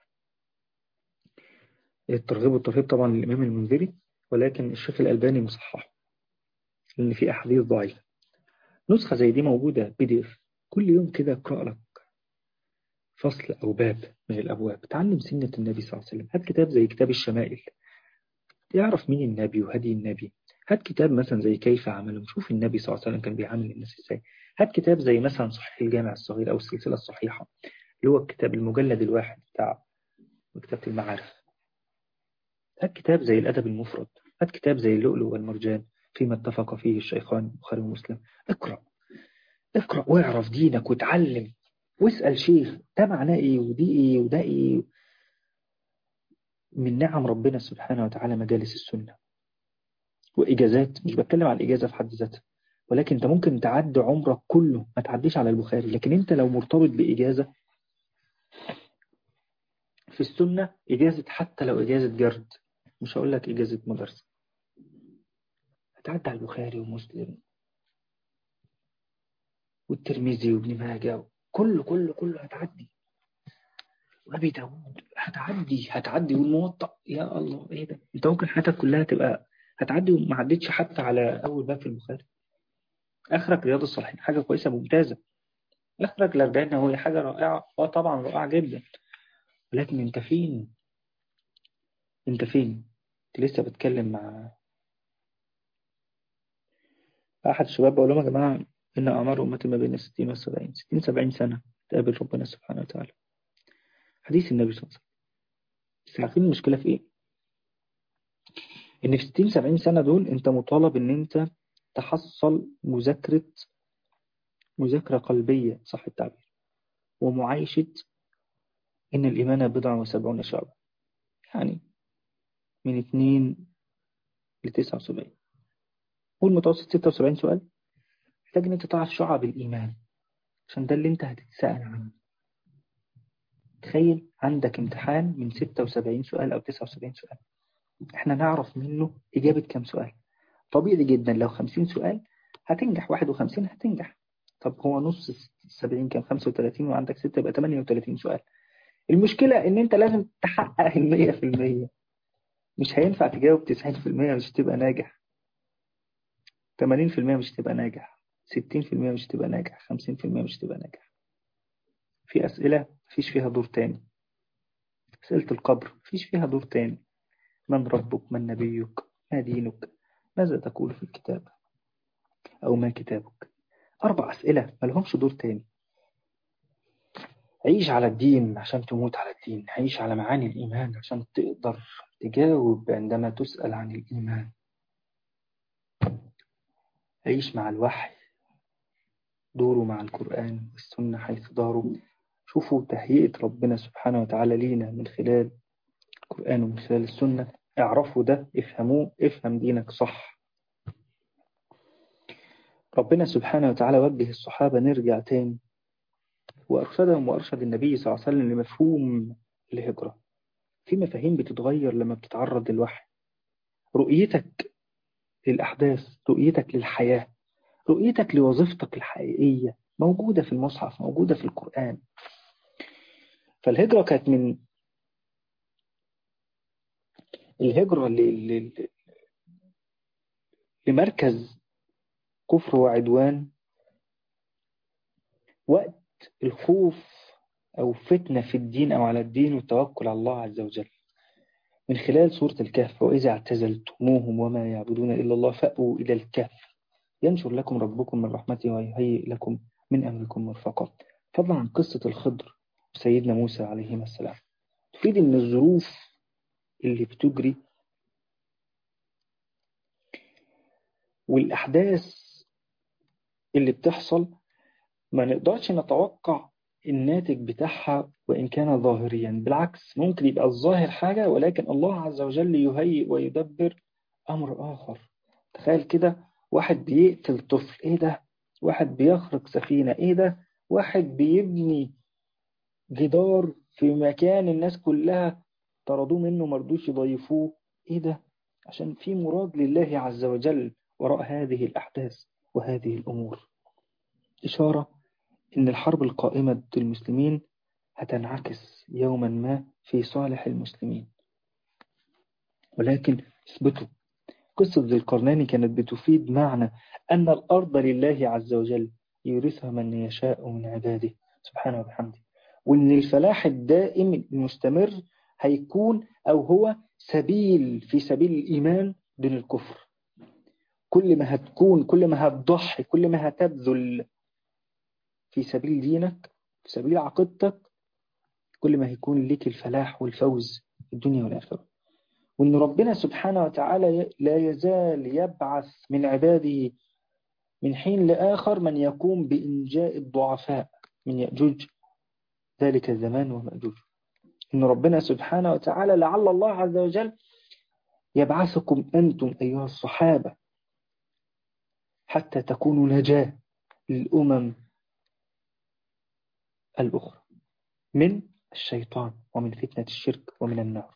الترغيب والترهيب طبعا للإمام المنذري ولكن الشيخ الألباني مصحح لأن في أحاديث ضعيفة نسخة زي دي موجودة بي دي اف كل يوم كده اقرأ لك فصل أو باب من الأبواب تعلم سنة النبي صلى الله عليه وسلم هات كتاب زي كتاب الشمائل يعرف مين النبي وهدي النبي هات كتاب مثلا زي كيف عملهم شوف النبي صلى الله عليه وسلم كان بيعامل الناس ازاي هات كتاب زي مثلا صحيح الجامع الصغير أو السلسلة الصحيحة اللي هو الكتاب المجلد الواحد بتاع مكتبة المعارف هات كتاب زي الأدب المفرد هات كتاب زي اللؤلؤ والمرجان فيما اتفق فيه الشيخان البخاري ومسلم اقرأ اقرأ واعرف دينك وتعلم واسأل شيخ ده معناه ايه ودي ايه وده ايه من نعم ربنا سبحانه وتعالى مجالس السنة وإجازات مش بتكلم على الإجازة في حد ذاتها ولكن انت ممكن تعدي عمرك كله ما تعديش على البخاري لكن انت لو مرتبط بإجازة في السنة إجازة حتى لو إجازة جرد مش هقول لك إجازة مدرسة هتعدي على البخاري ومسلم والترمذي وابن ماجه كله كله كله هتعدي وابي داوود هتعدي هتعدي والموطأ يا الله ايه ده انت ممكن حياتك كلها تبقى هتعدي وما عدتش حتى على اول باب في البخاري اخرك رياض الصالحين حاجه كويسه ممتازه اخرك الاربعين هو حاجه رائعه اه طبعا رائعه جدا ولكن انت فين انت فين كنت لسه بتكلم مع احد الشباب بقول لهم يا جماعه ان اعمار امتي ما بين 60 و 70 60 70 سنه تقابل ربنا سبحانه وتعالى حديث النبي صلى الله عليه وسلم بس عارفين المشكله في ايه ان في 60 70 سنه دول انت مطالب ان انت تحصل مذاكره مذاكره قلبيه صح التعبير ومعايشه ان الايمان بضع وسبعون شعبه يعني من 2 ل 79 والمتوسط 76 سؤال محتاج ان انت تعرف شعب الايمان عشان ده اللي انت هتتسأل عنه تخيل عندك امتحان من 76 سؤال او 79 سؤال احنا نعرف منه اجابة كام سؤال طبيعي جدا لو 50 سؤال هتنجح 51 هتنجح طب هو نص 70 كام 35 وعندك 6 يبقى 38 سؤال المشكلة ان انت لازم تحقق ال 100% مش هينفع تجاوب 90% مش تبقى ناجح 80% مش تبقى ناجح 60% مش تبقى ناجح 50% مش تبقى ناجح في أسئلة مفيش فيها دور تاني أسئلة القبر مفيش فيها دور تاني من ربك من نبيك ما دينك ماذا تقول في الكتاب أو ما كتابك أربع أسئلة ما لهمش دور تاني عيش على الدين عشان تموت على الدين عيش على معاني الإيمان عشان تقدر تجاوب عندما تسأل عن الإيمان عيش مع الوحي دوروا مع القرآن والسنة حيث داروا شوفوا تهيئة ربنا سبحانه وتعالى لينا من خلال القرآن ومن خلال السنة اعرفوا ده افهموه افهم دينك صح ربنا سبحانه وتعالى وجه الصحابة نرجع تاني وأرشدهم وأرشد النبي صلى الله عليه وسلم لمفهوم الهجرة في مفاهيم بتتغير لما بتتعرض للوحي رؤيتك للأحداث رؤيتك للحياة رؤيتك لوظيفتك الحقيقية موجودة في المصحف موجودة في القرآن فالهجرة كانت من الهجرة لمركز كفر وعدوان وقت الخوف أو فتنة في الدين أو على الدين والتوكل على الله عز وجل من خلال سورة الكهف وإذا اعتزلتموهم وما يعبدون إلا الله فأووا إلى الكهف ينشر لكم ربكم من رحمته ويهيئ لكم من أمركم مرفقا فضلا عن قصة الخضر وسيدنا موسى عليه السلام تفيد أن الظروف اللي بتجري والأحداث اللي بتحصل ما نقدرش نتوقع الناتج بتاعها وإن كان ظاهريا بالعكس ممكن يبقى الظاهر حاجة ولكن الله عز وجل يهيئ ويدبر أمر آخر تخيل كده واحد بيقتل طفل إيه ده واحد بيخرق سفينة إيه ده واحد بيبني جدار في مكان الناس كلها طردوه منه مرضوش يضيفوه إيه ده عشان في مراد لله عز وجل وراء هذه الأحداث وهذه الأمور إشارة إن الحرب القائمة ضد المسلمين هتنعكس يوما ما في صالح المسلمين ولكن اثبتوا قصة ذي القرنين كانت بتفيد معنى أن الأرض لله عز وجل يورثها من يشاء من عباده سبحانه وبحمده وإن الفلاح الدائم المستمر هيكون أو هو سبيل في سبيل الإيمان دون الكفر كل ما هتكون كل ما هتضحي كل ما هتبذل في سبيل دينك في سبيل عقيدتك كل ما هيكون لك الفلاح والفوز في الدنيا والآخرة وأن ربنا سبحانه وتعالى لا يزال يبعث من عباده من حين لآخر من يقوم بإنجاء الضعفاء من يأجوج ذلك الزمان ومأجوج إن ربنا سبحانه وتعالى لعل الله عز وجل يبعثكم أنتم أيها الصحابة حتى تكونوا نجاة للأمم الأخرى من الشيطان ومن فتنة الشرك ومن النار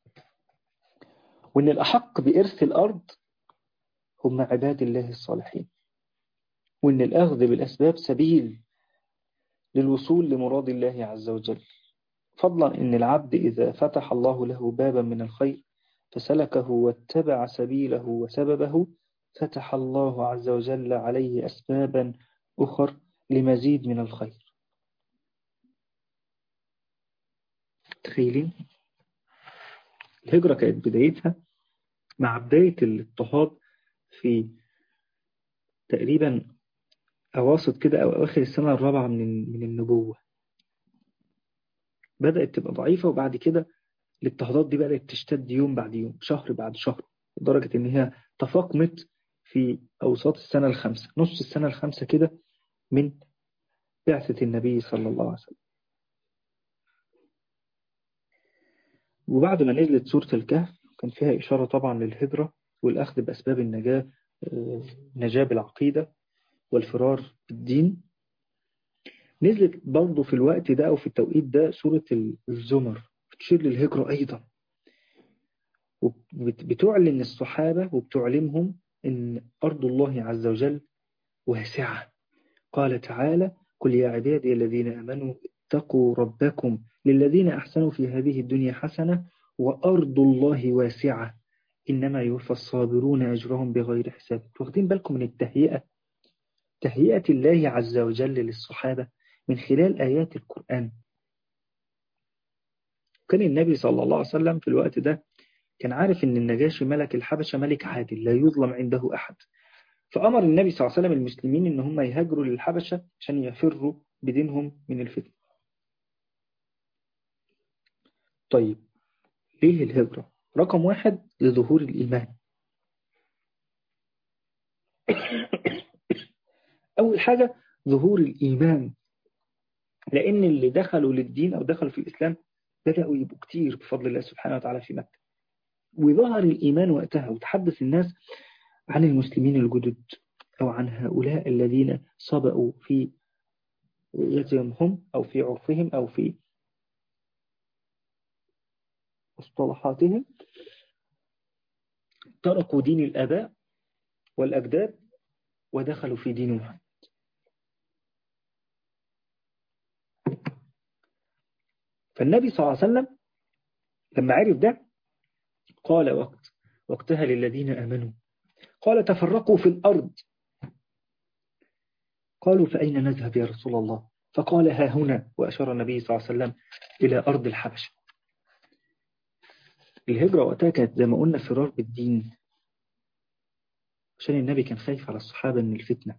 وإن الأحق بإرث الأرض هم عباد الله الصالحين وإن الأخذ بالأسباب سبيل للوصول لمراد الله عز وجل فضلا إن العبد إذا فتح الله له بابا من الخير فسلكه واتبع سبيله وسببه فتح الله عز وجل عليه أسبابا أخر لمزيد من الخير تخيلين الهجرة كانت بدايتها مع بداية الاضطهاد في تقريبا أواسط كده أو أواخر السنة الرابعة من من النبوة بدأت تبقى ضعيفة وبعد كده الاضطهادات دي بدأت تشتد يوم بعد يوم شهر بعد شهر لدرجة إن هي تفاقمت في أوساط السنة الخامسة نص السنة الخامسة كده من بعثة النبي صلى الله عليه وسلم وبعد ما نزلت سورة الكهف كان فيها إشارة طبعا للهجرة والأخذ بأسباب النجاة نجاة بالعقيدة والفرار بالدين نزلت برضه في الوقت ده أو في التوقيت ده سورة الزمر بتشير للهجرة أيضا وبتعلن الصحابة وبتعلمهم أن أرض الله عز وجل واسعة قال تعالى قل يا عبادي الذين أمنوا اتقوا ربكم للذين أحسنوا في هذه الدنيا حسنة وأرض الله واسعة إنما يوفى الصابرون أجرهم بغير حساب واخدين بالكم من التهيئة تهيئة الله عز وجل للصحابة من خلال آيات القرآن كان النبي صلى الله عليه وسلم في الوقت ده كان عارف ان النجاشي ملك الحبشة ملك عادل لا يظلم عنده أحد فأمر النبي صلى الله عليه وسلم المسلمين ان هم يهاجروا للحبشة عشان يفروا بدينهم من الفتن طيب ليه الهجرة رقم واحد لظهور الإيمان أول حاجة ظهور الإيمان لأن اللي دخلوا للدين أو دخلوا في الإسلام بدأوا يبقوا كتير بفضل الله سبحانه وتعالى في مكة وظهر الإيمان وقتها وتحدث الناس عن المسلمين الجدد أو عن هؤلاء الذين سبقوا في يتمهم أو في عرفهم أو في مصطلحاتهم تركوا دين الآباء والأجداد ودخلوا في دين محمد فالنبي صلى الله عليه وسلم لما عرف ده قال وقت وقتها للذين آمنوا قال تفرقوا في الأرض قالوا فأين نذهب يا رسول الله فقال ها هنا وأشار النبي صلى الله عليه وسلم إلى أرض الحبشة الهجرة وقتها كانت زي ما قلنا فرار بالدين عشان النبي كان خايف على الصحابة من الفتنة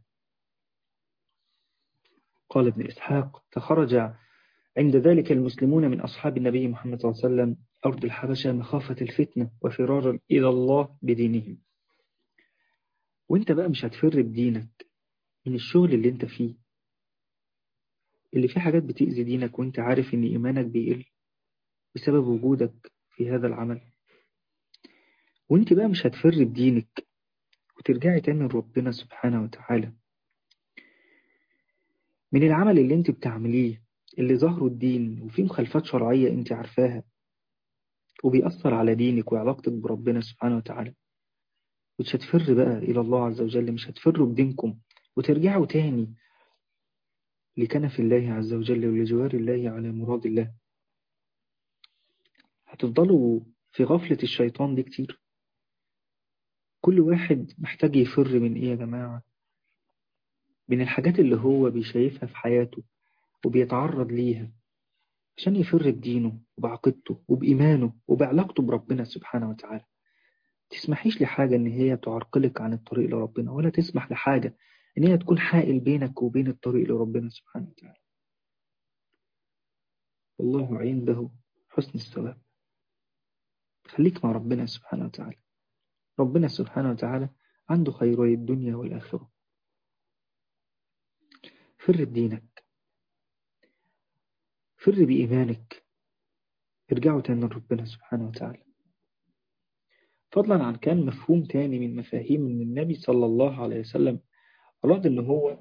قال ابن إسحاق فخرج عند ذلك المسلمون من أصحاب النبي محمد صلى الله عليه وسلم أرض الحبشة مخافة الفتنة وفرارا إلى الله بدينهم وانت بقى مش هتفر بدينك من الشغل اللي انت فيه اللي فيه حاجات بتأذي دينك وانت عارف ان ايمانك بيقل بسبب وجودك في هذا العمل وانت بقى مش هتفر بدينك وترجعي تاني لربنا سبحانه وتعالى من العمل اللي انت بتعمليه اللي ظهره الدين وفيه مخالفات شرعية انت عارفاها وبيأثر على دينك وعلاقتك بربنا سبحانه وتعالى مش هتفر بقى إلى الله عز وجل مش هتفروا بدينكم وترجعوا تاني لكنف الله عز وجل ولجوار الله على مراد الله هتفضلوا في غفلة الشيطان دي كتير كل واحد محتاج يفر من إيه يا جماعة من الحاجات اللي هو بيشايفها في حياته وبيتعرض ليها عشان يفر بدينه وبعقيدته وبإيمانه وبعلاقته بربنا سبحانه وتعالى تسمحيش لحاجة إن هي تعرقلك عن الطريق لربنا ولا تسمح لحاجة إن هي تكون حائل بينك وبين الطريق لربنا سبحانه وتعالى والله عنده حسن الثواب خليك مع ربنا سبحانه وتعالى ربنا سبحانه وتعالى عنده خيري الدنيا والآخرة فر بدينك فر بإيمانك ارجعوا تاني لربنا سبحانه وتعالى فضلا عن كان مفهوم تاني من مفاهيم ان النبي صلى الله عليه وسلم أراد ان هو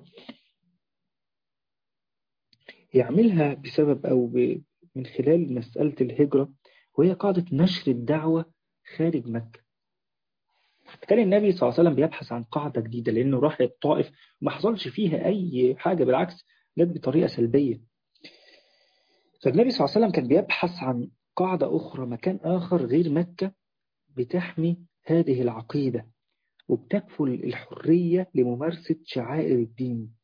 يعملها بسبب أو من خلال مسألة الهجرة وهي قاعدة نشر الدعوة خارج مكة كان النبي صلى الله عليه وسلم بيبحث عن قاعدة جديدة لأنه راح الطائف ما حصلش فيها أي حاجة بالعكس جت بطريقة سلبية فالنبي صلى الله عليه وسلم كان بيبحث عن قاعدة أخرى مكان آخر غير مكة بتحمي هذه العقيدة وبتكفل الحرية لممارسة شعائر الدين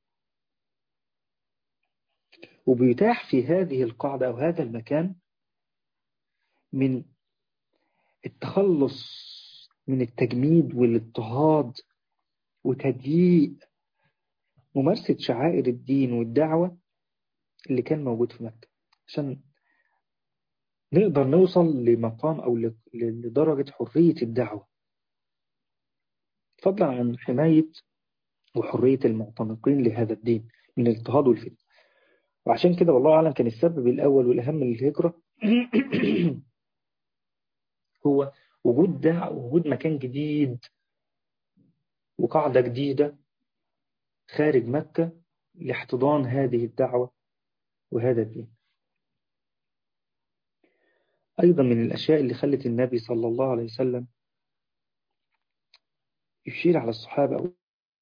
وبيتاح في هذه القاعدة أو هذا المكان من التخلص من التجميد والاضطهاد وتضييق ممارسة شعائر الدين والدعوة اللي كان موجود في مكة عشان نقدر نوصل لمقام أو لدرجة حرية الدعوة فضلا عن حماية وحرية المعتنقين لهذا الدين من الاضطهاد والفتنة وعشان كده والله أعلم كان السبب الأول والأهم للهجرة هو وجود دع وجود مكان جديد وقاعدة جديدة خارج مكة لاحتضان هذه الدعوة وهذا الدين أيضا من الأشياء اللي خلت النبي صلى الله عليه وسلم يشير على الصحابة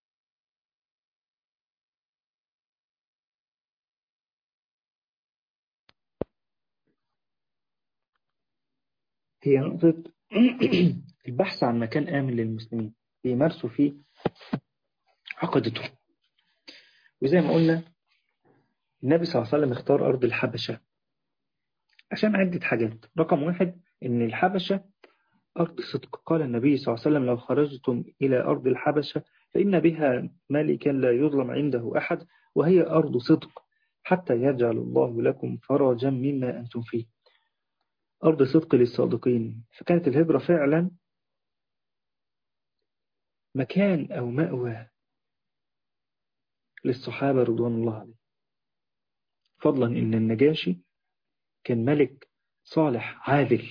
هي نقطة البحث عن مكان آمن للمسلمين بيمارسوا فيه عقدتهم وزي ما قلنا النبي صلى الله عليه وسلم اختار أرض الحبشة عشان عدة حاجات رقم واحد إن الحبشة أرض صدق قال النبي صلى الله عليه وسلم لو خرجتم إلى أرض الحبشة فإن بها ملكا لا يظلم عنده أحد وهي أرض صدق حتى يجعل الله لكم فرجا مما أنتم فيه أرض صدق للصادقين فكانت الهجرة فعلا مكان أو مأوى للصحابة رضوان الله عليه فضلا إن النجاشي كان ملك صالح عادل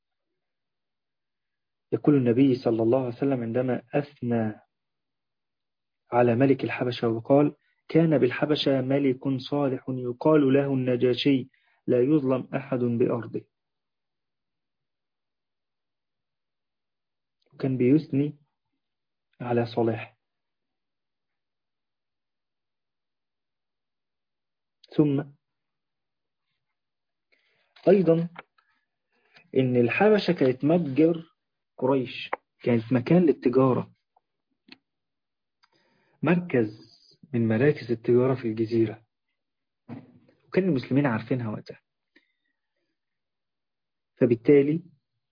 يقول النبي صلى الله عليه وسلم عندما أثنى على ملك الحبشة وقال كان بالحبشة ملك صالح يقال له النجاشي لا يظلم أحد بأرضه وكان بيثني على صلاح ثم أيضا إن الحبشة كانت متجر قريش كانت مكان للتجارة مركز من مراكز التجارة في الجزيرة وكان المسلمين عارفينها وقتها فبالتالي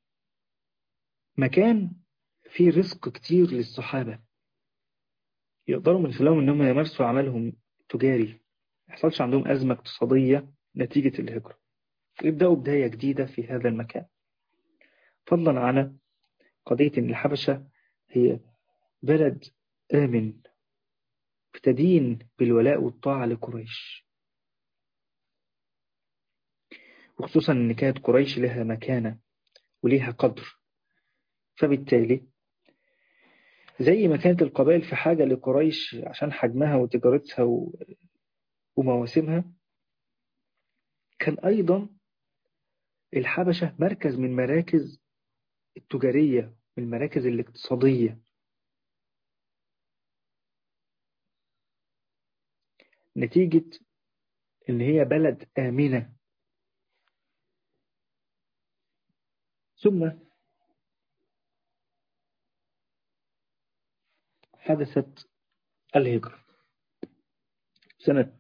مكان فيه رزق كتير للصحابة يقدروا من خلالهم انهم يمارسوا عملهم تجاري ما يحصلش عندهم أزمة اقتصادية نتيجة الهجرة ويبدأوا بداية جديدة في هذا المكان فضلا عن قضية أن الحبشة هي بلد آمن تدين بالولاء والطاعة لقريش وخصوصا أن كانت قريش لها مكانة وليها قدر فبالتالي زي ما كانت القبائل في حاجة لقريش عشان حجمها وتجارتها ومواسمها كان أيضا الحبشة مركز من مراكز التجارية من المراكز الاقتصادية نتيجة إن هي بلد آمنة ثم حدثت الهجرة سنة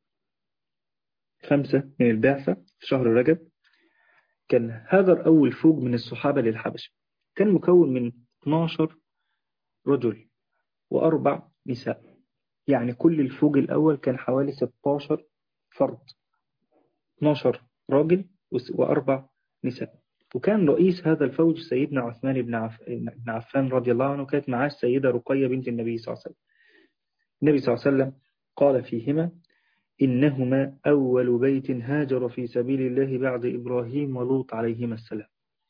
خمسة من البعثة في شهر رجب كان هاجر أول فوج من الصحابة للحبشة كان مكون من 12 رجل وأربع نساء يعني كل الفوج الأول كان حوالي 16 فرد 12 راجل وأربع نساء وكان رئيس هذا الفوج سيدنا عثمان بن عفان رضي الله عنه كانت معاه السيدة رقية بنت النبي صلى الله عليه وسلم النبي صلى الله عليه وسلم قال فيهما إنهما أول بيت هاجر في سبيل الله بعد إبراهيم ولوط عليهما السلام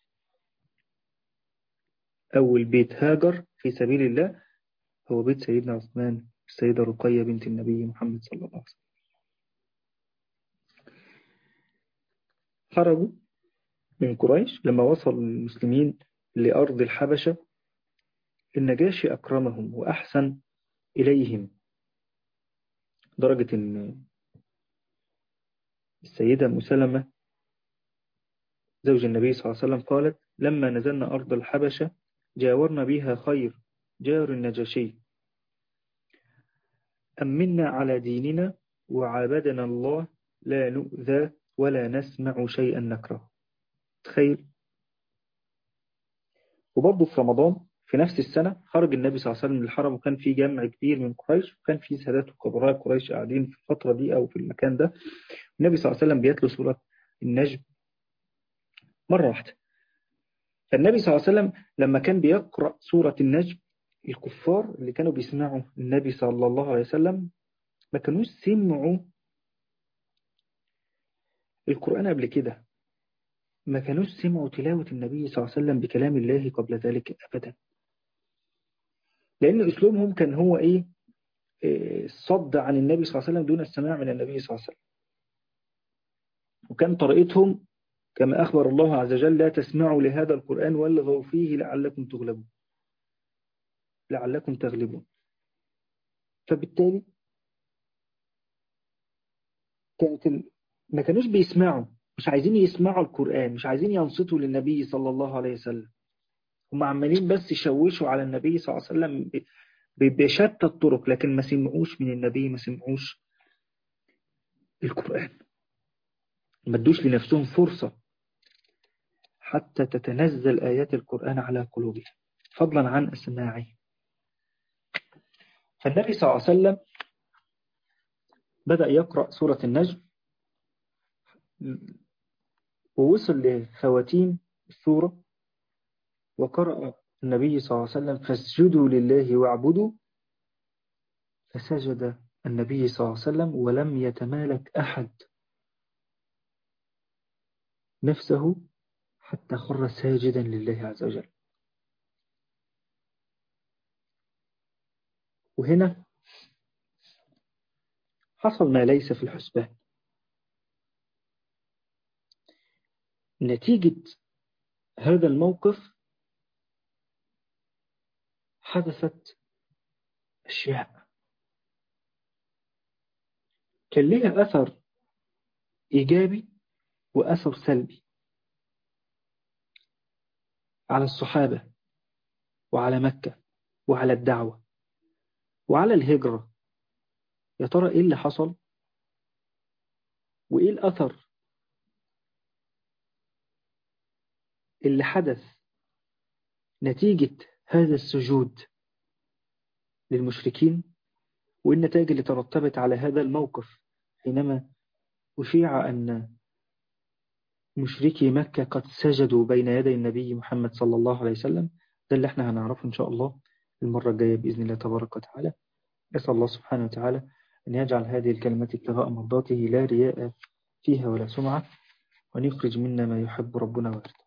أول بيت هاجر في سبيل الله هو بيت سيدنا عثمان السيدة رقية بنت النبي محمد صلى الله عليه وسلم خرجوا من قريش لما وصل المسلمين لأرض الحبشة النجاشي أكرمهم وأحسن إليهم درجة أن السيدة مسلمة زوج النبي صلى الله عليه وسلم قالت لما نزلنا أرض الحبشة جاورنا بها خير جار النجاشي أمنا على ديننا وعابدنا الله لا نؤذى ولا نسمع شيئا نكره تخيل وبرضه في رمضان في نفس السنة خرج النبي صلى الله عليه وسلم من الحرم وكان في جمع كبير من قريش وكان في سادات وكبراء قريش قاعدين في الفترة دي أو في المكان ده النبي صلى الله عليه وسلم بيتلو سورة النجم مرة واحدة فالنبي صلى الله عليه وسلم لما كان بيقرأ سورة النجم الكفار اللي كانوا بيسمعوا النبي صلى الله عليه وسلم ما كانوش سمعوا القرآن قبل كده ما كانوش سمعوا تلاوة النبي صلى الله عليه وسلم بكلام الله قبل ذلك أبدا لأن أسلوبهم كان هو إيه الصد عن النبي صلى الله عليه وسلم دون السماع من النبي صلى الله عليه وسلم وكان طريقتهم كما أخبر الله عز وجل لا تسمعوا لهذا القرآن والغوا فيه لعلكم تغلبون لعلكم تغلبون فبالتالي كانت ال... ما كانوش بيسمعوا مش عايزين يسمعوا القرآن مش عايزين ينصتوا للنبي صلى الله عليه وسلم هم عمالين بس يشوشوا على النبي صلى الله عليه وسلم بشتى الطرق لكن ما سمعوش من النبي ما سمعوش القرآن ما ادوش لنفسهم فرصة حتى تتنزل آيات القرآن على قلوبهم فضلا عن أسماعه فالنبي صلى الله عليه وسلم بدأ يقرأ سورة النجم ووصل لخواتيم السورة وقرأ النبي صلى الله عليه وسلم فاسجدوا لله واعبدوا فسجد النبي صلى الله عليه وسلم ولم يتمالك أحد نفسه حتى خر ساجدا لله عز وجل وهنا حصل ما ليس في الحسبان نتيجة هذا الموقف حدثت أشياء كان لها أثر إيجابي وأثر سلبي على الصحابة وعلى مكة وعلى الدعوة وعلى الهجرة يا ترى إيه اللي حصل وإيه الأثر اللي حدث نتيجة هذا السجود للمشركين وإيه النتائج اللي ترتبت على هذا الموقف حينما أشيع أن مشركي مكة قد سجدوا بين يدي النبي محمد صلى الله عليه وسلم ده اللي احنا هنعرفه إن شاء الله المرة الجاية بإذن الله تبارك وتعالى أسأل الله سبحانه وتعالى أن يجعل هذه الكلمات ابتغاء مرضاته لا رياء فيها ولا سمعة وأن يخرج منا ما يحب ربنا ويرضى